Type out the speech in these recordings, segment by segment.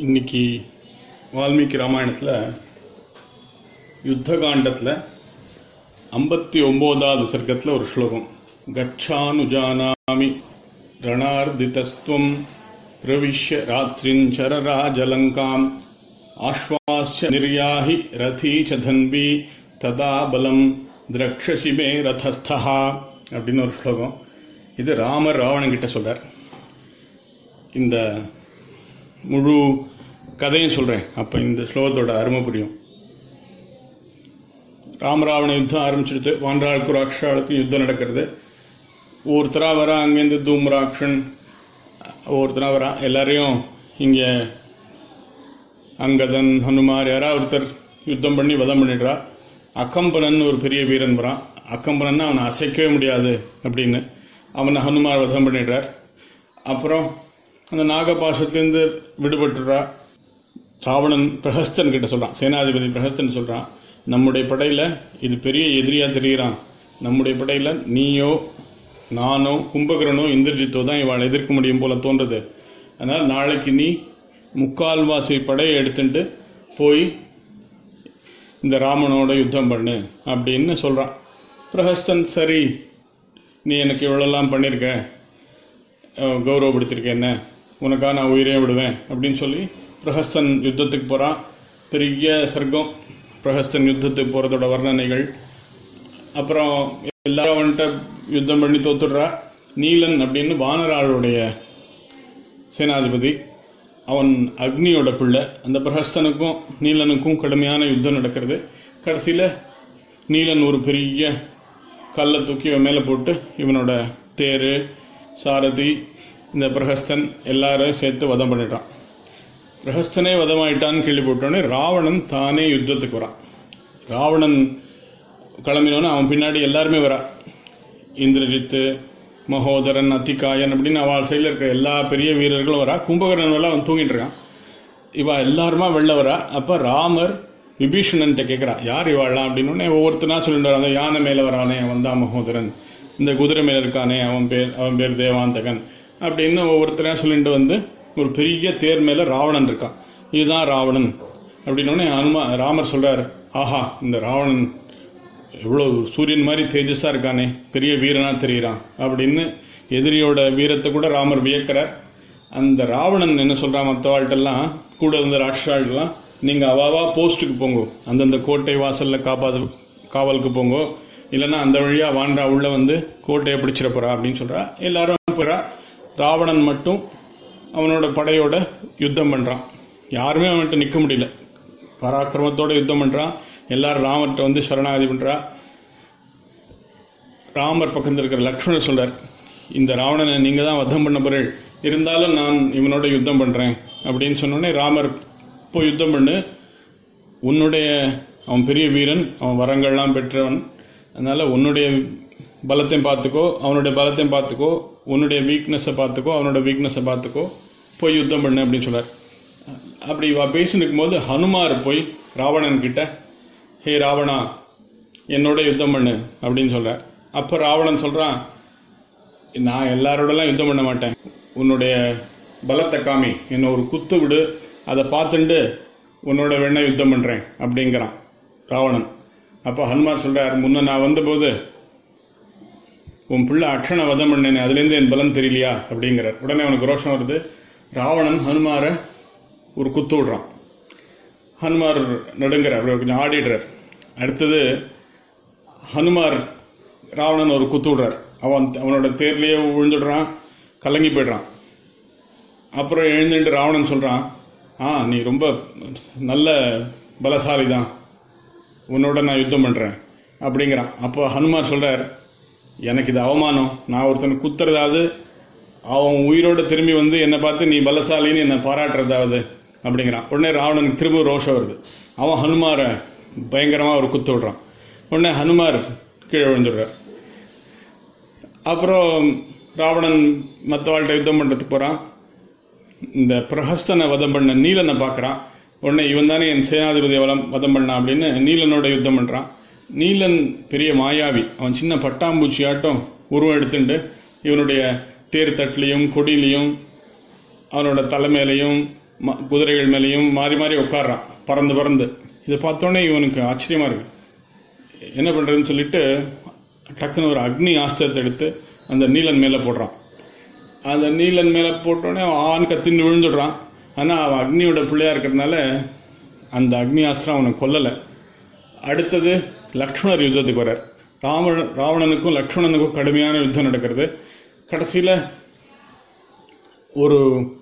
இன்னைக்கு வால்மீகி ராமாயணத்தில் யுத்த காண்டத்தில் ஐம்பத்தி ஒம்போதாவது சர்க்கத்தில் ஒரு ஸ்லோகம் கச்சானுஜானாமி ரணார்திதஸ்துவம் பிரவிஷ்ய ராத்திரிஞ்சரராஜலங்காம் ஆஸ்வாஸ்ய நிர்யாஹி ரதீ ச தன்வி ததா பலம் திரக்ஷசி மே ரதஸ்தா அப்படின்னு ஒரு ஸ்லோகம் இது ராமர் ராவணன் கிட்ட சொல்றார் இந்த முழு கதையும் சொல்கிறேன் அப்போ இந்த ஸ்லோகத்தோட அருமை புரியும் ராமராவண யுத்தம் ஆரம்பிச்சிடுது வான்றாளுக்கும் ராக்ஷாளுக்கும் யுத்தம் நடக்கிறது ஒருத்தராக வரா அங்கேருந்து தூம்ராக்ஷன் ஒருத்தராக வரா எல்லாரையும் இங்கே அங்கதன் ஹனுமார் யாராவது ஒருத்தர் யுத்தம் பண்ணி வதம் பண்ணிடுறா அக்கம்பனன் ஒரு பெரிய வீரன் வரான் அக்கம்பனன்னா அவனை அசைக்கவே முடியாது அப்படின்னு அவனை ஹனுமார் வதம் பண்ணிடுறார் அப்புறம் அந்த நாகபாசத்துலேருந்து விடுபட்டுறா ராவணன் பிரஹஸ்தன் கிட்ட சொல்கிறான் சேனாதிபதி பிரஹஸ்தன் சொல்கிறான் நம்முடைய படையில் இது பெரிய எதிரியாக தெரிகிறான் நம்முடைய படையில் நீயோ நானோ கும்பகரனோ இந்திரஜித்தோ தான் இவளை எதிர்க்க முடியும் போல தோன்றுது அதனால் நாளைக்கு நீ முக்கால்வாசி படையை எடுத்துட்டு போய் இந்த ராமனோட யுத்தம் பண்ணு அப்படின்னு சொல்கிறான் பிரஹஸ்தன் சரி நீ எனக்கு இவ்வளோலாம் பண்ணியிருக்க கௌரவப்படுத்தியிருக்க என்ன உனக்காக நான் உயிரையும் விடுவேன் அப்படின்னு சொல்லி பிரஹஸ்தன் யுத்தத்துக்கு போகிறான் பெரிய சர்க்கம் பிரஹஸ்தன் யுத்தத்துக்கு போகிறதோட வர்ணனைகள் அப்புறம் எல்லாரும் அவன்கிட்ட யுத்தம் பண்ணி தோத்துடுறா நீலன் அப்படின்னு வானராளுடைய சேனாதிபதி அவன் அக்னியோட பிள்ளை அந்த பிரஹஸ்தனுக்கும் நீலனுக்கும் கடுமையான யுத்தம் நடக்கிறது கடைசியில் நீலன் ஒரு பெரிய கல்லை தூக்கி இவன் மேலே போட்டு இவனோட தேர் சாரதி இந்த பிரஹஸ்தன் எல்லாரும் சேர்த்து வதம் பண்ணிட்டான் பிரஹஸ்தனே வதமாயிட்டான்னு கேள்விப்பட்டோன்னே ராவணன் தானே யுத்தத்துக்கு வரான் ராவணன் கிளம்பினோன்னு அவன் பின்னாடி எல்லாருமே வரா இந்திரஜித்து மகோதரன் அத்திகாயன் அப்படின்னு அவள் சைடில் இருக்க எல்லா பெரிய வீரர்களும் வரா கும்பகரன் எல்லாம் அவன் தூங்கிட்டு இருக்கான் இவா எல்லாருமா வெளில வரா அப்போ ராமர் விபீஷணன்ட்ட கேட்குறா யார் இவாளாம் அப்படின்னு ஒவ்வொருத்தனா சொல்லிட்டு அந்த யானை மேலே வரானே அவன் தான் மகோதரன் இந்த குதிரை மேலே இருக்கானே அவன் பேர் அவன் பேர் தேவாந்தகன் அப்படின்னு ஒவ்வொருத்தரையா சொல்லிட்டு வந்து ஒரு பெரிய தேர் மேலே ராவணன் இருக்கான் இதுதான் ராவணன் அப்படின்னோடனே அனுமா ராமர் சொல்றார் ஆஹா இந்த ராவணன் எவ்வளோ சூரியன் மாதிரி தேஜஸாக இருக்கானே பெரிய வீரனாக தெரிகிறான் அப்படின்னு எதிரியோட வீரத்தை கூட ராமர் வியக்கிறார் அந்த ராவணன் என்ன சொல்கிறான் மற்றவாழ்கிட்டெல்லாம் கூட இருந்த ராஷ்டிராள்லாம் நீங்கள் அவாவா போஸ்ட்டுக்கு போங்கோ அந்தந்த கோட்டை வாசலில் காப்பாது காவலுக்கு போங்கோ இல்லைன்னா அந்த வழியாக வாண்டா உள்ள வந்து கோட்டையை பிடிச்சிட போறா அப்படின்னு சொல்கிறா எல்லாரும் போகிறா ராவணன் மட்டும் அவனோட படையோட யுத்தம் பண்ணுறான் யாருமே அவன்கிட்ட நிற்க முடியல பராக்கிரமத்தோட யுத்தம் பண்ணுறான் எல்லாரும் ராமர்கிட்ட வந்து சரணாகதி பண்ணுறா ராமர் பக்கத்தில் இருக்கிற லக்ஷ்மணர் சொல்றார் இந்த ராவணனை நீங்கள் தான் வதம் பண்ண பொருள் இருந்தாலும் நான் இவனோட யுத்தம் பண்ணுறேன் அப்படின்னு சொன்னோடனே ராமர் போய் யுத்தம் பண்ணு உன்னுடைய அவன் பெரிய வீரன் அவன் வரங்கள்லாம் பெற்றவன் அதனால உன்னுடைய பலத்தையும் பார்த்துக்கோ அவனுடைய பலத்தையும் பார்த்துக்கோ உன்னுடைய வீக்னஸை பார்த்துக்கோ அவனோட வீக்னஸை பார்த்துக்கோ போய் யுத்தம் பண்ணு அப்படின்னு சொன்னார் அப்படி இவ பேசினுக்கும் போது ஹனுமார் போய் ராவணன் கிட்ட ஹே ராவணா என்னோட யுத்தம் பண்ணு அப்படின்னு சொல்றார் அப்போ ராவணன் சொல்றான் நான் எல்லாரோடலாம் யுத்தம் பண்ண மாட்டேன் உன்னுடைய பலத்தை காமி என்ன ஒரு குத்து விடு அதை பார்த்துட்டு உன்னோட வேணா யுத்தம் பண்றேன் அப்படிங்கிறான் ராவணன் அப்போ ஹனுமார் சொல்றார் முன்ன நான் வந்தபோது உன் பிள்ளை அக்ஷனை வதம் பண்ணேனே அதுலேருந்து என் பலம் தெரியலையா அப்படிங்கிறார் உடனே அவனுக்கு ரோஷம் வருது ராவணன் ஹனுமாரை ஒரு குத்து விடுறான் ஹனுமார் நடுங்கிறார் அவர் கொஞ்சம் ஆடிடுறார் அடுத்தது ஹனுமார் ராவணன் ஒரு குத்து விடுறார் அவன் அவனோட தேர்லேயே விழுந்துடுறான் கலங்கி போய்டுறான் அப்புறம் எழுந்துட்டு ராவணன் சொல்கிறான் ஆ நீ ரொம்ப நல்ல பலசாலி தான் உன்னோட நான் யுத்தம் பண்ணுறேன் அப்படிங்கிறான் அப்போ ஹனுமார் சொல்கிறார் எனக்கு இது அவமானம் நான் ஒருத்தனை குத்துறதாவது அவன் உயிரோட திரும்பி வந்து என்னை பார்த்து நீ பலசாலின்னு என்னை பாராட்டுறதாவது அப்படிங்கிறான் உடனே ராவணனுக்கு திரும்ப ரோஷம் வருது அவன் ஹனுமாரை பயங்கரமாக ஒரு குத்து விடுறான் உடனே ஹனுமார் கீழே விழுந்துடுறார் அப்புறம் ராவணன் மற்றவாழ்கிட்ட யுத்தம் பண்ணுறதுக்கு போகிறான் இந்த பிரஹஸ்தனை வதம் பண்ண நீலனை பார்க்குறான் உடனே இவன் தானே என் சேனாதிபதி வளம் வதம் பண்ணான் அப்படின்னு நீலனோட யுத்தம் பண்ணுறான் நீலன் பெரிய மாயாவி அவன் சின்ன பட்டாம்பூச்சி ஆட்டம் உருவம் எடுத்துட்டு இவனுடைய தேர் தட்டிலையும் கொடியிலையும் அவனோட தலைமையிலையும் ம- குதிரைகள் மேலேயும் மாறி மாறி உட்கார்றான் பறந்து பறந்து இதை பார்த்தோன்னே இவனுக்கு ஆச்சரியமா இருக்கு என்ன பண்றதுன்னு சொல்லிட்டு டக்குன்னு ஒரு அக்னி ஆஸ்திரத்தை எடுத்து அந்த நீலன் மேலே போடுறான் அந்த நீலன் மேலே போட்டோடனே அவன் ஆண் கத்தின்னு விழுந்துடுறான் ஆனால் அவன் அக்னியோட பிள்ளையா இருக்கிறதுனால அந்த அக்னி ஆஸ்திரம் அவனை கொல்லலை அடுத்தது லக்ஷ்மணர் யுத்தத்துக்கு வர்றார் ராவண ராவணனுக்கும் லக்ஷ்மணனுக்கும் கடுமையான யுத்தம் நடக்கிறது கடைசியில் ஒரு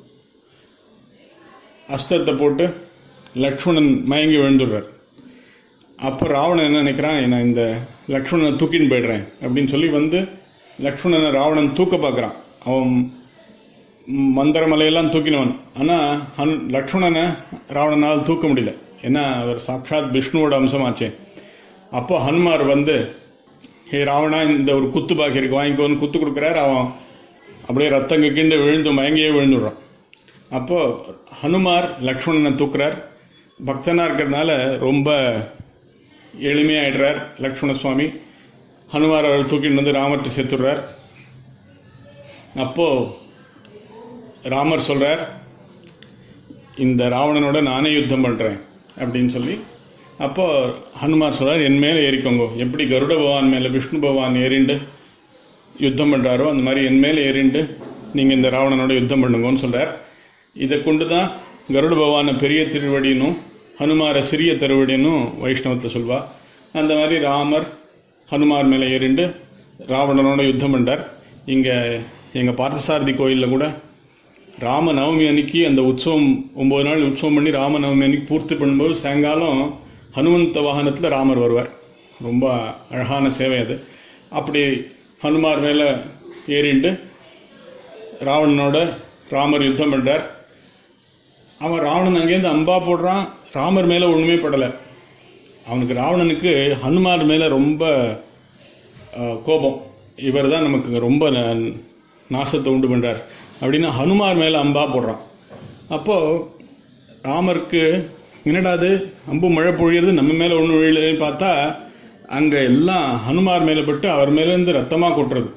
அஸ்திரத்தை போட்டு லக்ஷ்மணன் மயங்கி விழுந்துடுறார் அப்போ ராவணன் என்ன நினைக்கிறான் நான் இந்த லக்ஷ்மணனை தூக்கின்னு போயிடுறேன் அப்படின்னு சொல்லி வந்து லக்ஷ்மணனை ராவணன் தூக்க பார்க்குறான் அவன் மந்திரமலையெல்லாம் தூக்கினவன் ஆனால் ஹன் லக்ஷ்மணனை ராவணனால் தூக்க முடியல ஏன்னா அவர் சாட்சாத் விஷ்ணுவோட அம்சமாச்சே அப்போ ஹனுமார் வந்து ஹே ராவணா இந்த ஒரு குத்து பாக்கி இருக்கு வாங்கிக்கோன்னு குத்து கொடுக்குறாரு அவன் அப்படியே ரத்தம் கிண்டு விழுந்து மயங்கியே விழுந்துடுறான் அப்போ ஹனுமார் லக்ஷ்மணனை தூக்குறார் பக்தனா இருக்கிறதுனால ரொம்ப எளிமையாயிடுறார் லக்ஷ்மண சுவாமி ஹனுமார் அவர் தூக்கிட்டு வந்து ராமர்கிட்ட சேர்த்துடுறார் அப்போ ராமர் சொல்றார் இந்த ராவணனோட நானே யுத்தம் பண்றேன் அப்படின்னு சொல்லி அப்போ ஹனுமார் சொல்றார் என் மேல ஏறிக்கோங்க எப்படி கருட பகவான் மேல விஷ்ணு பகவான் ஏறிண்டு யுத்தம் பண்றாரோ அந்த மாதிரி என் மேல ஏறிண்டு நீங்க இந்த ராவணனோட யுத்தம் பண்ணுங்கன்னு சொல்றார் இதை கொண்டு தான் கருட பகவானை பெரிய திருவடினும் ஹனுமார சிறிய திருவடினும் வைஷ்ணவத்தை சொல்வா அந்த மாதிரி ராமர் ஹனுமார் மேலே ஏறிண்டு ராவணனோட யுத்தம் பண்றார் இங்க எங்க பார்த்தசாரதி கோயில்ல கூட ராம நவமி அன்னைக்கு அந்த உற்சவம் ஒன்பது நாள் உற்சவம் பண்ணி ராம நவமி அன்னைக்கு பூர்த்தி பண்ணும்போது சாயங்காலம் ஹனுமந்த வாகனத்தில் ராமர் வருவார் ரொம்ப அழகான சேவை அது அப்படி ஹனுமார் மேலே ஏறிண்டு ராவணனோட ராமர் யுத்தம் பண்றார் அவன் ராவணன் அங்கேருந்து அம்பா போடுறான் ராமர் மேலே ஒன்றுமே படலை அவனுக்கு ராவணனுக்கு ஹனுமார் மேலே ரொம்ப அஹ், கோபம் இவர் தான் நமக்கு ரொம்ப ந- நாசத்தை உண்டு பண்றார் அப்படின்னு ஹனுமார் மேலே அம்பா போடுறான் அப்போ ராமருக்கு என்னடா அது அம்பு மழை பொழியிறது நம்ம மேலே ஒன்று விழலன்னு பார்த்தா அங்க எல்லாம் ஹனுமார் மேலே பட்டு அவர் மேல இருந்து ரத்தமா கொட்டுறது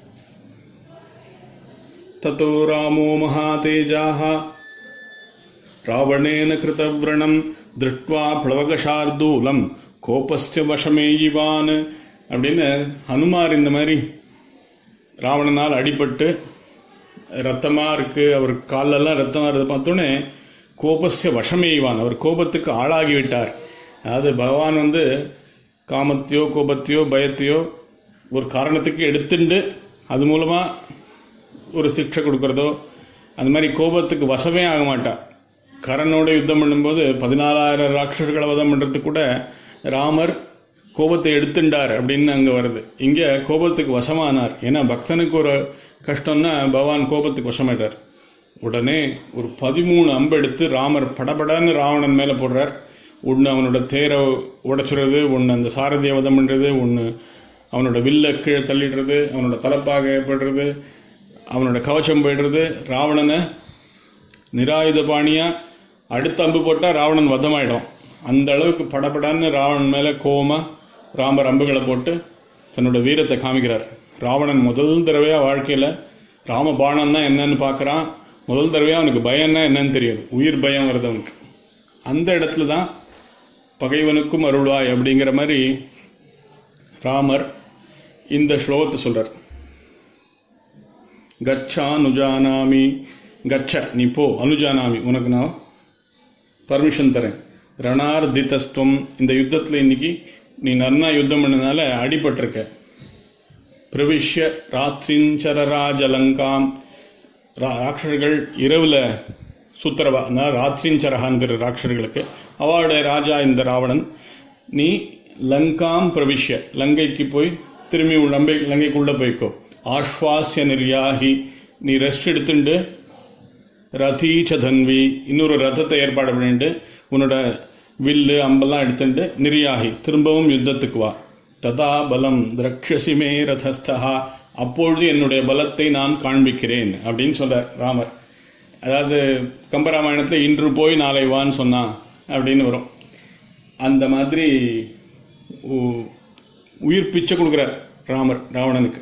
தத்தோ ராமோ மகாதேஜாக ராவணேன கிருதவிரணம் திருஷ்டுவா பிளவகஷார்தூலம் கோபஸ்ய வசமேயிவான் அப்படின்னு ஹனுமார் இந்த மாதிரி ராவணனால் அடிபட்டு ரத்தமா இருக்கு அவர் காலெல்லாம் ரத்தமா இருக்கு பார்த்தோன்னே கோபஸ்ய வசமேய்வான் அவர் கோபத்துக்கு ஆளாகி விட்டார் அதாவது பகவான் வந்து காமத்தையோ கோபத்தையோ பயத்தையோ ஒரு காரணத்துக்கு எடுத்துண்டு அது மூலமா ஒரு சிக்ஷை கொடுக்கறதோ அந்த மாதிரி கோபத்துக்கு வசமே ஆக மாட்டா கரனோட யுத்தம் பண்ணும்போது பதினாலாயிரம் ராட்சசர்களை வதம் பண்றதுக்கு கூட ராமர் கோபத்தை எடுத்துண்டார் அப்படின்னு அங்க வருது இங்க கோபத்துக்கு வசமானார் ஏன்னா பக்தனுக்கு ஒரு கஷ்டம்னா பகவான் கோபத்துக்கு வசமாயிட்டார் உடனே ஒரு பதிமூணு அம்பு எடுத்து ராமர் படபடன்னு ராவணன் மேல போடுறார் ஒன்று அவனோட தேரை உடைச்சுறது ஒன்று அந்த சாரதியை வதம் பண்றது ஒன்று அவனோட வில்ல கீழே தள்ளிடுறது அவனோட தலைப்பாக ஏற்படுறது அவனோட கவச்சம் போயிடுறது ராவணனை நிராயுத பாணியா அடுத்த அம்பு போட்டா ராவணன் வதமாயிடும் அந்த அளவுக்கு படபடன்னு ராவணன் மேல கோவமா ராமர் அம்புகளை போட்டு தன்னோட வீரத்தை காமிக்கிறார் ராவணன் முதல் தடவையா வாழ்க்கையில ராம பாணம் தான் என்னன்னு பார்க்கறான் முதல் தடவையா அவனுக்கு பயம்னா என்னன்னு தெரியாது உயிர் பயம் வருது அவனுக்கு அந்த இடத்துல தான் பகைவனுக்கும் அருள்வாய் அப்படிங்கிற மாதிரி ராமர் இந்த ஸ்லோகத்தை சொல்றார் கச்சா அனுஜானாமி கச்ச நீ போ அனுஜானாமி உனக்கு நான் பர்மிஷன் தரேன் ரணார்திதஸ்துவம் இந்த யுத்தத்தில் இன்னைக்கு நீ நன்னா யுத்தம் பண்ணனால அடிபட்டிருக்க பிரவிஷ்ய ராத்ரிஞ்சரராஜலங்காம் ரா- ராட்சசர்கள் இரவுல சுத்தரவா அதாவது ராத்ரிஞ்சரகாங்கிற ராட்சசர்களுக்கு அவளுடைய ராஜா இந்த ராவணன் நீ லங்காம் பிரவிஷ்ய லங்கைக்கு போய் திரும்பி உள் லம்பை லங்கைக்குள்ள போய்க்கோ ஆஸ்வாசிய நிர்யாகி நீ ரெஸ்ட் எடுத்துண்டு ரதீச்ச தன்வி இன்னொரு ரதத்தை ஏற்பாடு பண்ணிட்டு உன்னோட வில்லு அம்பெல்லாம் எடுத்துட்டு நிர்யாகி திரும்பவும் யுத்தத்துக்கு வா ததா பலம் திரக்ஷசி மே ரதஸ்தா அப்பொழுது என்னுடைய பலத்தை நான் காண்பிக்கிறேன் அப்படின்னு சொல்றார் ராமர் அதாவது கம்பராமாயணத்துல இன்று போய் நாளை வான்னு சொன்னான் அப்படின்னு வரும் அந்த மாதிரி உ- உயிர் பிச்சை கொடுக்குறார் ராமர் ராவணனுக்கு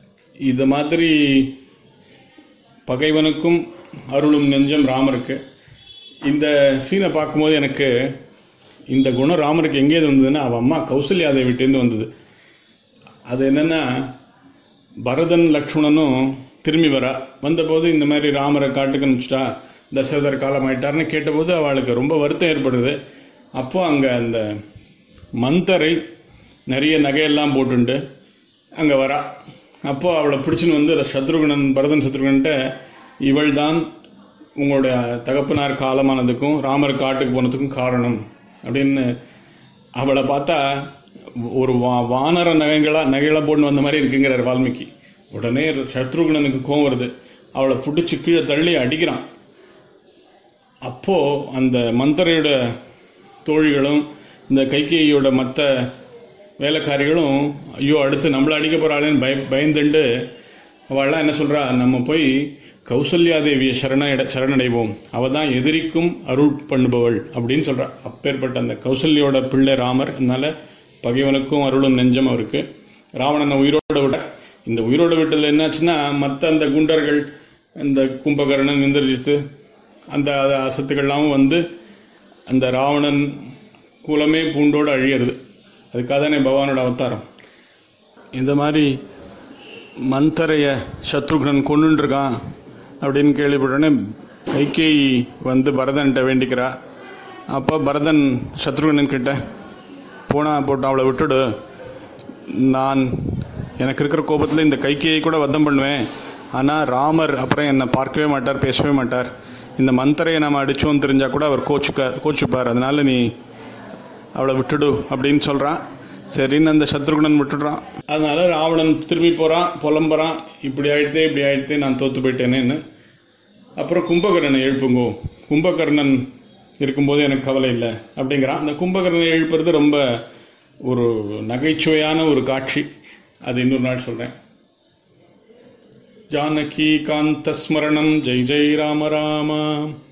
இது மாதிரி பகைவனுக்கும் அருளும் நெஞ்சம் ராமருக்கு இந்த சீனை பார்க்கும்போது எனக்கு இந்த குணம் ராமருக்கு எங்கேயிருந்து வந்ததுன்னா அவன் அம்மா கௌசல்யாதேவிட்டேருந்து வந்தது அது என்னன்னா பரதன் லக்ஷ்மணனும் திரும்பி வரா வந்தபோது இந்த மாதிரி ராமரை காட்டுக்கு அனுப்பிச்சிட்டா தசரதர் காலம் ஆயிட்டார்னு கேட்டபோது அவளுக்கு ரொம்ப வருத்தம் ஏற்படுது அப்போ அங்கே அந்த மந்தரை நிறைய நகையெல்லாம் போட்டுண்டு அங்கே வரா அப்போ அவளை பிடிச்சின்னு வந்து சத்ருகுணன் பரதன் சத்ருகுணன்ட்ட இவள் தான் உங்களுடைய தகப்பனார் காலமானதுக்கும் ராமர் காட்டுக்கு போனதுக்கும் காரணம் அப்படின்னு அவளை பார்த்தா ஒரு வா வானர நகைகளா நகைகளை போட்டு வந்த மாதிரி இருக்குங்கிறார் வால்மீகி உடனே சத்ருகுணனுக்கு கோவம் வருது அவளை பிடிச்சி கீழே தள்ளி அடிக்கிறான் அப்போ அந்த மந்தரையோட தோழிகளும் இந்த கைகேயோட மற்ற வேலைக்காரிகளும் ஐயோ அடுத்து நம்மளை அடிக்க போறாளேன்னு பய பயந்துண்டு அவள்லாம் என்ன சொல்றா நம்ம போய் கௌசல்யாதேவியை சரண சரணடைவோம் அவ தான் எதிரிக்கும் அருள் பண்ணுபவள் அப்படின்னு சொல்றா அப்பேற்பட்ட அந்த கௌசல்யோட பிள்ளை ராமர் அதனால பகைவனுக்கும் அருளும் நெஞ்சம் அவருக்கு ராவணனை உயிரோட விட இந்த உயிரோட விட்டதுல என்னாச்சுன்னா மற்ற அந்த குண்டர்கள் இந்த கும்பகர்ணன் இந்திரஜித்து அந்த அசத்துக்கள்லாம் வந்து அந்த ராவணன் குலமே பூண்டோடு அழியிறது அதுக்காக தானே பகவானோட அவதாரம் இந்த மாதிரி மந்தரைய சத்ருக்னன் கொண்டுருக்கான் அப்படின்னு கேள்விப்பட்டோடனே கைகேயி வந்து பரதன்கிட்ட வேண்டிக்கிறா அப்போ பரதன் சத்ருகனன் கிட்ட போனா போட்டு அவளை விட்டுடு நான் எனக்கு இருக்கிற கோபத்தில் இந்த கைகேயை கூட வதம் பண்ணுவேன் ஆனால் ராமர் அப்புறம் என்னை பார்க்கவே மாட்டார் பேசவே மாட்டார் இந்த மந்தரையை நம்ம அடித்தோம் தெரிஞ்சால் கூட அவர் கோச்சுக்க கோச்சுப்பார் அதனால நீ அவளை விட்டுடு அப்படின்னு சொல்கிறான் சரின்னு அந்த சத்ருகுணன் விட்டுடுறான் அதனால ராவணன் திரும்பி போகிறான் புலம்புறான் இப்படி ஆயிடுத்தே இப்படி ஆயிடுத்தே நான் தோத்து போயிட்டேனேன்னு அப்புறம் கும்பகர்ணனை எழுப்புங்கோ கும்பகர்ணன் இருக்கும்போது எனக்கு கவலை இல்லை அப்படிங்கிறான் அந்த கும்பகர்ணனை எழுப்புறது ரொம்ப ஒரு நகைச்சுவையான ஒரு காட்சி அது இன்னொரு நாள் சொல்கிறேன் ஜானகி காந்த ஸ்மரணம் ஜெய் ஜெய் ராம ராமா